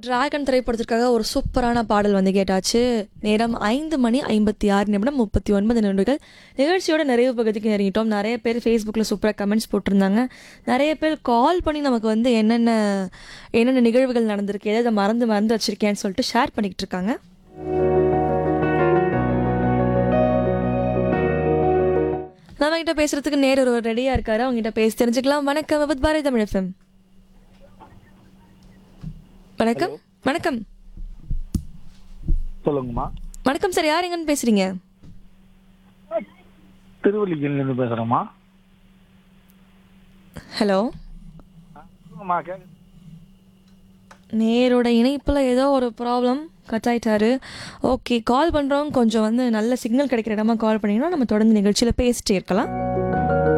dragon திரைப்படத்திற்காக ஒரு சூப்பரான பாடல் வந்து கேட்டாச்சு நேரம் ஐந்து மணி ஐம்பத்தி ஆறு நிமிடம் முப்பத்தி ஒன்பது நிமிடங்கள் நிகழ்ச்சியோட நிறைவு பகுதிக்கு நெருங்கிட்டோம் நிறைய பேர் ஃபேஸ்புக்கில் சூப்பராக கமெண்ட்ஸ் போட்டிருந்தாங்க நிறைய பேர் கால் பண்ணி நமக்கு வந்து என்னென்ன என்னென்ன நிகழ்வுகள் நடந்திருக்கு எதை மறந்து மறந்து வச்சிருக்கேன்னு சொல்லிட்டு ஷேர் பண்ணிக்கிட்டு இருக்காங்க நம்ம கிட்ட பேசுறதுக்கு நேர் ஒரு ரெடியா இருக்காரு அவங்க கிட்ட பேசி தெரிஞ்சுக்கலாம் வணக்கம் விபத் பாரதி தமிழ் எஃப்எம் வணக்கம் வணக்கம் சொல்லுங்கம்மா வணக்கம் சார் யார் எங்கன்னு பேசுறீங்க திருவள்ளிக்கேணிலேருந்து பேசுகிறேம்மா ஹலோ சொல்லுங்கம்மா கே நேரோட இணைப்புல ஏதோ ஒரு ப்ராப்ளம் கட் ஆயிட்டாரு ஓகே கால் பண்றவங்க கொஞ்சம் வந்து நல்ல சிக்னல் கிடைக்கிற இடமா கால் பண்ணீங்கன்னா நம்ம தொடர்ந்து நிகழ்ச்சியில பேசிட்டே இருக்கலாம்